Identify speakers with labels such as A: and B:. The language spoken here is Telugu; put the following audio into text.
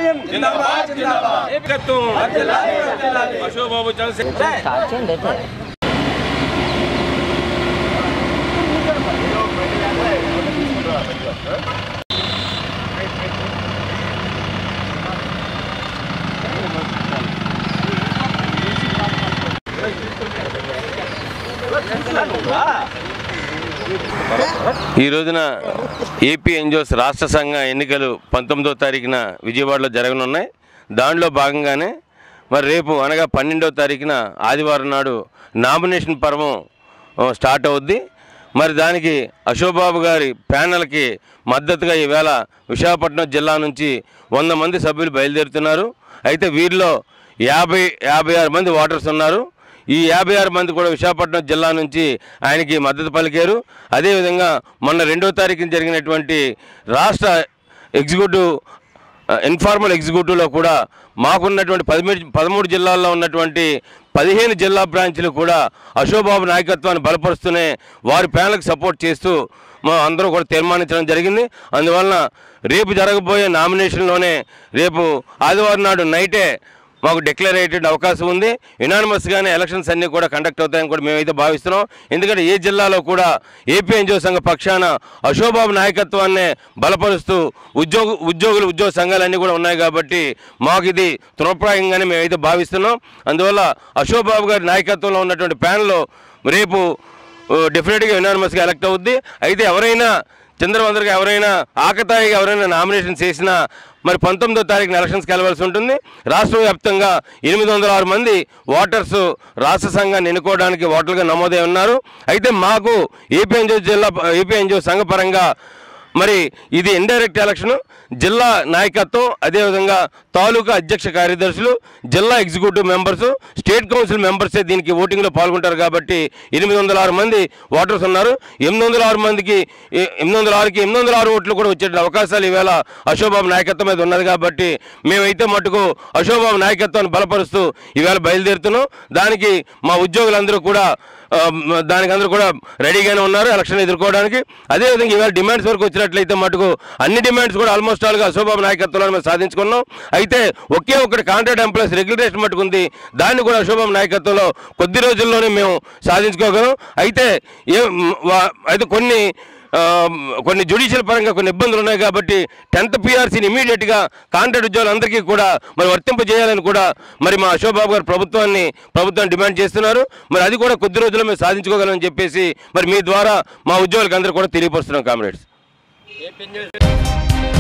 A: టీం
B: ఏకత్వం అశోక్ బాబు చంద్రశేఖర్
C: స్టార్ట్ చేయండి అయితే
B: ఈ రోజున ఏపీ ఎన్జిఓస్ రాష్ట్ర సంఘ ఎన్నికలు పంతొమ్మిదో తారీఖున విజయవాడలో జరగనున్నాయి దానిలో భాగంగానే మరి రేపు అనగా పన్నెండో తారీఖున ఆదివారం నాడు నామినేషన్ పర్వం ఆ, స్టార్ట్ అవుద్ది మరి దానికి అశోక్ బాబు గారి ప్యానల్కి మద్దతుగా ఈవేళ విశాఖపట్నం జిల్లా నుంచి వంద మంది సభ్యులు బయలుదేరుతున్నారు అయితే వీరిలో యాభై యాభై ఆరు మంది ఓటర్స్ ఉన్నారు ఈ యాభై ఆరు మంది కూడా విశాఖపట్నం జిల్లా నుంచి ఆయనకి మద్దతు పలికారు అదేవిధంగా మొన్న రెండో తారీఖున జరిగినటువంటి రాష్ట్ర ఎగ్జిక్యూటివ్ ఆ, ఇన్ఫార్మల్ ఎగ్జిక్యూటివ్లో కూడా మాకున్నటువంటి పదిమూడు పదమూడు జిల్లాల్లో ఉన్నటువంటి పదిహేను జిల్లా బ్రాంచ్లు కూడా అశోక్ బాబు నాయకత్వాన్ని బలపరుస్తూనే వారి ప్యానల్కి సపోర్ట్ చేస్తూ మా అందరూ కూడా తీర్మానించడం జరిగింది అందువలన రేపు జరగబోయే నామినేషన్లోనే రేపు ఆదివారం నాడు నైటే మాకు డిక్లేర్ అయ్యేటువంటి అవకాశం ఉంది యునానిమస్గానే ఎలక్షన్స్ అన్నీ కూడా కండక్ట్ అవుతాయని కూడా మేమైతే భావిస్తున్నాం ఎందుకంటే ఏ జిల్లాలో కూడా ఏపీ ఎన్జిఓ సంఘ పక్షాన అశోబాబు నాయకత్వాన్నే బలపరుస్తూ ఉద్యోగ ఉద్యోగులు ఉద్యోగ సంఘాలన్నీ కూడా ఉన్నాయి కాబట్టి మాకు ఇది తృణప్రాయంగానే మేమైతే భావిస్తున్నాం అందువల్ల అశోక్ బాబు గారి నాయకత్వంలో ఉన్నటువంటి ప్యానల్ రేపు డెఫినెట్గా యునానిమస్గా ఎలక్ట్ అవుద్ది అయితే ఎవరైనా చంద్రవందరికి ఎవరైనా ఆకతాయిగా ఎవరైనా నామినేషన్ చేసినా మరి పంతొమ్మిదో తారీఖున ఎలక్షన్స్కి వెళ్ళవలసి ఉంటుంది రాష్ట్ర వ్యాప్తంగా ఎనిమిది వందల ఆరు మంది ఓటర్స్ రాష్ట్ర సంఘాన్ని ఎన్నుకోవడానికి ఓటర్లుగా నమోదై ఉన్నారు అయితే మాకు ఏపీ ఎన్జిఓ జిల్లా ఏపీ ఎన్జిఓ సంఘ పరంగా మరి ఇది ఇండైరెక్ట్ ఎలక్షన్ జిల్లా నాయకత్వం అదేవిధంగా తాలూకా అధ్యక్ష కార్యదర్శులు జిల్లా ఎగ్జిక్యూటివ్ మెంబర్స్ స్టేట్ కౌన్సిల్ మెంబర్సే దీనికి ఓటింగ్లో పాల్గొంటారు కాబట్టి ఎనిమిది వందల ఆరు మంది ఓటర్స్ ఉన్నారు ఎనిమిది వందల ఆరు మందికి ఎ- ఎనిమిది వందల ఆరుకి ఎనిమిది వందల ఆరు ఓట్లు కూడా వచ్చే అవకాశాలు ఈవేళ అశోక్ బాబు నాయకత్వం మీద ఉన్నది కాబట్టి మేమైతే మటుకు అశోక్ బాబు నాయకత్వాన్ని బలపరుస్తూ ఈవేళ బయలుదేరుతున్నాం దానికి మా ఉద్యోగులందరూ కూడా ఆ, మ- దానికి అందరూ కూడా రెడీగానే ఉన్నారు ఎలక్షన్ ఎదుర్కోవడానికి అదేవిధంగా ఇవాళ డిమాండ్స్ వరకు వచ్చినట్లయితే మటుకు అన్ని డిమాండ్స్ కూడా ఆల్మోస్ట్ ఆల్గా అశోబాబు నాయకత్వంలో మేము సాధించుకున్నాం అయితే ఒకే ఒకటి కాంట్రాక్ట్ ఎంప్లాయీస్ రెగ్యులేషన్ మటుకు ఉంది దాన్ని కూడా అశోబాబు నాయకత్వంలో కొద్ది రోజుల్లోనే మేము సాధించుకోగలం అయితే ఏ మ్, వా- అయితే కొన్ని ఆ, కొన్ని జ్యుడిషియల్ పరంగా కొన్ని ఇబ్బందులు ఉన్నాయి కాబట్టి టెన్త్ పిఆర్సీని ఇమీడియట్గా కాంట్రాక్ట్ ఉద్యోగులందరికీ కూడా మరి వర్తింపజేయాలని కూడా మరి మా అశోక్ బాబు గారు ప్రభుత్వాన్ని ప్రభుత్వాన్ని డిమాండ్ చేస్తున్నారు మరి అది కూడా కొద్ది రోజుల్లో మేము సాధించుకోగలమని చెప్పేసి మరి మీ ద్వారా మా ఉద్యోగులకు అందరూ కూడా తెలియపరుస్తున్నాం కామ్రేడ్స్